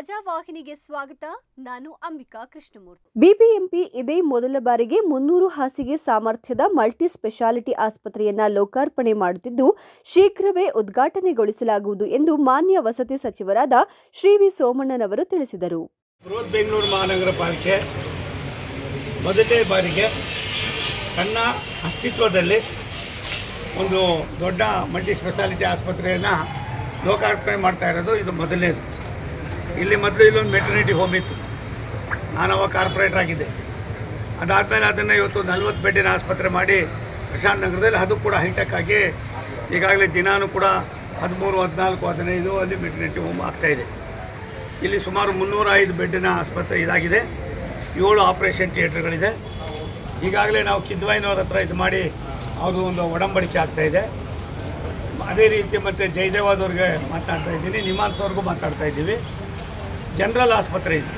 ಪ್ರಜಾವಾಹಿನಿಗೆ ಸ್ವಾಗತ ನಾನು ಅಂಬಿಕಾ ಕೃಷ್ಣಮೂರ್ತಿ ಬಿಬಿಎಂಪಿ ಇದೇ ಮೊದಲ ಬಾರಿಗೆ ಮುನ್ನೂರು ಹಾಸಿಗೆ ಸಾಮರ್ಥ್ಯದ ಮಲ್ಟಿ ಸ್ಪೆಷಾಲಿಟಿ ಆಸ್ಪತ್ರೆಯನ್ನ ಲೋಕಾರ್ಪಣೆ ಮಾಡುತ್ತಿದ್ದು ಶೀಘ್ರವೇ ಉದ್ಘಾಟನೆಗೊಳಿಸಲಾಗುವುದು ಎಂದು ಮಾನ್ಯ ವಸತಿ ಸಚಿವರಾದ ಶ್ರೀ ವಿ ಸೋಮಣ್ಣನವರು ತಿಳಿಸಿದರು ಬೃಹತ್ ಬೆಂಗಳೂರು ಮಹಾನಗರ ಪಾಲಿಕೆ ಮೊದಲನೇ ಬಾರಿಗೆ ತನ್ನ ಅಸ್ತಿತ್ವದಲ್ಲಿ ಒಂದು ದೊಡ್ಡ ಮಲ್ಟಿ ಸ್ಪೆಷಾಲಿಟಿ ಆಸ್ಪತ್ರೆಯನ್ನು ಲೋಕಾರ್ಪಣೆ ಮಾಡ್ತಾ ಇರೋದು ಇದು ಮೊದಲನೇದು ಇಲ್ಲಿ ಮೊದಲು ಇಲ್ಲೊಂದು ಮೆಟರ್ನಿಟಿ ಹೋಮ್ ಇತ್ತು ನಾನು ಅವಾಗ ಕಾರ್ಪೊರೇಟರ್ ಆಗಿದ್ದೆ ಅದಾದಮೇಲೆ ಅದನ್ನು ಇವತ್ತು ನಲ್ವತ್ತು ಬೆಡ್ಡಿನ ಆಸ್ಪತ್ರೆ ಮಾಡಿ ಪ್ರಶಾಂತ್ ನಗರದಲ್ಲಿ ಅದು ಕೂಡ ಹೈಟೆಕ್ ಆಗಿ ಈಗಾಗಲೇ ದಿನಾನೂ ಕೂಡ ಹದಿಮೂರು ಹದಿನಾಲ್ಕು ಹದಿನೈದು ಅಲ್ಲಿ ಮೆಟರ್ನಿಟಿ ಹೋಮ್ ಆಗ್ತಾಯಿದೆ ಇಲ್ಲಿ ಸುಮಾರು ಮುನ್ನೂರ ಐದು ಬೆಡ್ಡಿನ ಆಸ್ಪತ್ರೆ ಇದಾಗಿದೆ ಏಳು ಆಪರೇಷನ್ ಥಿಯೇಟರ್ಗಳಿದೆ ಈಗಾಗಲೇ ನಾವು ಕಿದ್ವಾಯಿನವ್ರ ಹತ್ರ ಇದು ಮಾಡಿ ಅದು ಒಂದು ಒಡಂಬಡಿಕೆ ಆಗ್ತಾ ಇದೆ ಅದೇ ರೀತಿ ಮತ್ತು ಜಯದೇವಾದವ್ರಿಗೆ ಮಾತಾಡ್ತಾ ಇದ್ದೀನಿ ನಿಮಾನ್ಸ್ ಅವ್ರಿಗೂ ಮಾತಾಡ್ತಾ ಇದ್ದೀವಿ ಜನರಲ್ ಆಸ್ಪತ್ರೆ ಇದೆ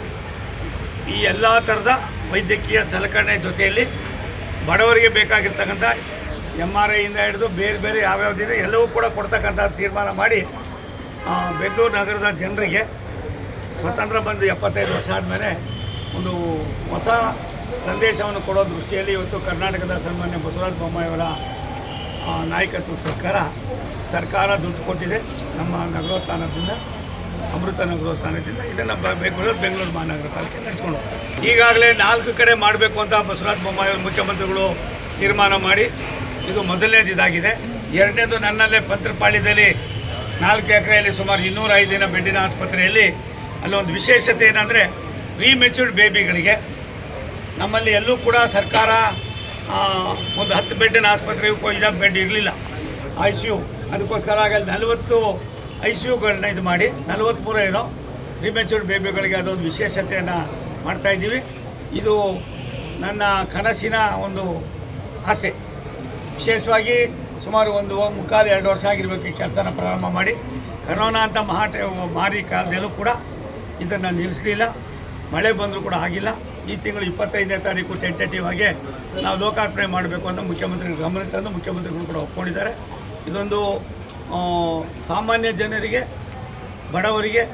ಈ ಎಲ್ಲ ಥರದ ವೈದ್ಯಕೀಯ ಸಲಕರಣೆ ಜೊತೆಯಲ್ಲಿ ಬಡವರಿಗೆ ಬೇಕಾಗಿರ್ತಕ್ಕಂಥ ಎಮ್ ಆರ್ ಐಯಿಂದ ಹಿಡಿದು ಬೇರೆ ಬೇರೆ ಯಾವ್ಯಾವುದಿದೆ ಎಲ್ಲವೂ ಕೂಡ ಕೊಡ್ತಕ್ಕಂಥ ತೀರ್ಮಾನ ಮಾಡಿ ಆ, ಬೆಂಗಳೂರು ನಗರದ ಜನರಿಗೆ ಸ್ವತಂತ್ರ ಬಂದು ಎಪ್ಪತ್ತೈದು ವರ್ಷ ಆದಮೇಲೆ ಒಂದು ಹೊಸ ಸಂದೇಶವನ್ನು ಕೊಡೋ ದೃಷ್ಟಿಯಲ್ಲಿ ಇವತ್ತು ಕರ್ನಾಟಕದ ಸನ್ಮಾನ್ಯ ಬಸವರಾಜ ಬೊಮ್ಮಾಯಿಯವರ ಆ, ನಾಯಕತ್ವದ ಸರ್ಕಾರ ಸರ್ಕಾರ ದುಡ್ಡು ಕೊಟ್ಟಿದೆ ನಮ್ಮ ನಗರೋತ್ಥಾನದಿಂದ ಅಮೃತ ನಗರೋತ್ಥಾನದಿಂದ ಇದನ್ನು ಬೆಂಗಳೂರು ಬೆಂಗಳೂರು ಮಹಾನಗರ ಪಾಲಿಕೆ ನಡೆಸ್ಕೊಂಡು ಹೋಗ್ತಾರೆ ಈಗಾಗಲೇ ನಾಲ್ಕು ಕಡೆ ಮಾಡಬೇಕು ಅಂತ ಬಸವರಾಜ ಬೊಮ್ಮಾಯಿ ಅವರು ಮುಖ್ಯಮಂತ್ರಿಗಳು ತೀರ್ಮಾನ ಮಾಡಿ ಇದು ಮೊದಲನೇದು ಇದಾಗಿದೆ ಎರಡನೇದು ನನ್ನಲ್ಲೇ ಪತ್ರಪಾಳ್ಯದಲ್ಲಿ ನಾಲ್ಕು ಎಕರೆಯಲ್ಲಿ ಸುಮಾರು ಇನ್ನೂರ ಐದು ದಿನ ಬೆಡ್ಡಿನ ಆಸ್ಪತ್ರೆಯಲ್ಲಿ ಅಲ್ಲೊಂದು ವಿಶೇಷತೆ ಏನಂದರೆ ರೀಮೆಚ್ಯೂರ್ಡ್ ಬೇಬಿಗಳಿಗೆ ನಮ್ಮಲ್ಲಿ ಎಲ್ಲೂ ಕೂಡ ಸರ್ಕಾರ ಆ, ಒಂದು ಹತ್ತು ಬೆಡ್ಡಿನ ಆಸ್ಪತ್ರೆಗೂ ಕೂಡ ಇದ ಬೆಡ್ ಇರಲಿಲ್ಲ ಐ ಸಿ ಯು ಅದಕ್ಕೋಸ್ಕರ ಆಗ ನಲವತ್ತು ಐ ಸಿ ಯುಗಳನ್ನ ಇದು ಮಾಡಿ ನಲವತ್ತ್ಮೂರು ಏನೋ ರಿಮೆಚ್ಯೂರ್ಡ್ ಬೇಬಿಗಳಿಗೆ ಅದೊಂದು ವಿಶೇಷತೆಯನ್ನು ಮಾಡ್ತಾಯಿದ್ದೀವಿ ಇದು ನನ್ನ ಕನಸಿನ ಒಂದು ಆಸೆ ವಿಶೇಷವಾಗಿ ಸುಮಾರು ಒಂದು ಮುಕ್ಕಾಲು ಎರಡು ವರ್ಷ ಆಗಿರಬೇಕು ಈ ಕೆಲಸನ ಪ್ರಾರಂಭ ಮಾಡಿ ಕರೋನಾ ಅಂತ ಮಹಾಟ ಮಾರಿ ಕಾಲದಲ್ಲೂ ಕೂಡ ಇದನ್ನು ನಿಲ್ಲಿಸಲಿಲ್ಲ ಮಳೆ ಬಂದರೂ ಕೂಡ ಆಗಿಲ್ಲ ಈ ತಿಂಗಳು ಇಪ್ಪತ್ತೈದನೇ ತಾರೀಕು ಟೆಂಟೇಟಿವ್ ಆಗಿ ನಾವು ಲೋಕಾರ್ಪಣೆ ಮಾಡಬೇಕು ಅಂತ ಮುಖ್ಯಮಂತ್ರಿಗಳು ಗಮನ ತಂದು ಮುಖ್ಯಮಂತ್ರಿಗಳು ಕೂಡ ಒಪ್ಕೊಂಡಿದ್ದಾರೆ ಇದೊಂದು ಆ, ಸಾಮಾನ್ಯ ಜನರಿಗೆ ಬಡವರಿಗೆ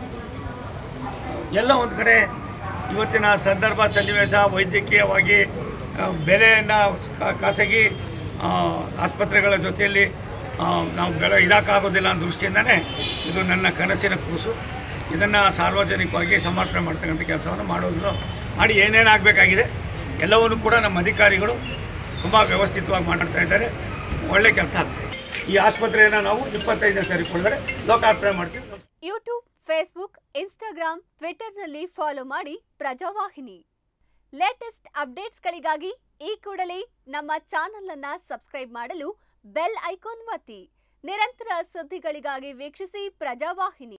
ಎಲ್ಲ ಒಂದು ಕಡೆ ಇವತ್ತಿನ ಸಂದರ್ಭ ಸನ್ನಿವೇಶ ವೈದ್ಯಕೀಯವಾಗಿ ಆ, ಬೆಲೆಯನ್ನು ಖ- ಖಾಸಗಿ ಆ, ಆಸ್ಪತ್ರೆಗಳ ಜೊತೆಯಲ್ಲಿ ಆ, ನಾವು ಬೆಳೆ ಇದಾಕಾಗೋದಿಲ್ಲ ಅನ್ನೋ ದೃಷ್ಟಿಯಿಂದನೇ ಇದು ನನ್ನ ಕನಸಿನ ಕೂಸು ಇದನ್ನು ಸಾರ್ವಜನಿಕವಾಗಿ ಸಮರ್ಪಣೆ ಮಾಡ್ತಕ್ಕಂಥ ಕೆಲಸವನ್ನು ಮಾಡೋದು ಮಾಡಿ ಏನೇನು ಆಗಬೇಕಾಗಿದೆ ಎಲ್ಲವನ್ನು ಕೂಡ ನಮ್ಮ ಅಧಿಕಾರಿಗಳು ತುಂಬ ವ್ಯವಸ್ಥಿತವಾಗಿ ಮಾಡ್ತಾ ಇದ್ದಾರೆ ಒಳ್ಳೆ ಕೆಲಸ ಆಗ್ತದೆ ಈ ಆಸ್ಪತ್ರೆಯನ್ನು ನಾವು ಇಪ್ಪತ್ತೈದನೇ ತಾರೀಕು ಹೋದರೆ ಲೋಕಾರ್ಪಣೆ ಮಾಡ್ತೀವಿ ಯೂಟ್ಯೂಬ್ ಫೇಸ್ಬುಕ್ ಇನ್ಸ್ಟಾಗ್ರಾಮ್ ಟ್ವಿಟರ್ನಲ್ಲಿ ಫಾಲೋ ಮಾಡಿ ಪ್ರಜಾವಾಹಿನಿ ಲೇಟೆಸ್ಟ್ ಅಪ್ಡೇಟ್ಸ್ಗಳಿಗಾಗಿ ಈ ಕೂಡಲೇ ನಮ್ಮ ಚಾನೆಲ್ ಅನ್ನ ಸಬ್ಸ್ಕ್ರೈಬ್ ಮಾಡಲು ಬೆಲ್ ಐಕಾನ್ ಒತ್ತಿ ನಿರಂತರ ಸುದ್ದಿಗಳಿಗಾಗಿ ವೀಕ್ಷಿಸಿ ಪ್ರಜಾವಾಹಿನಿ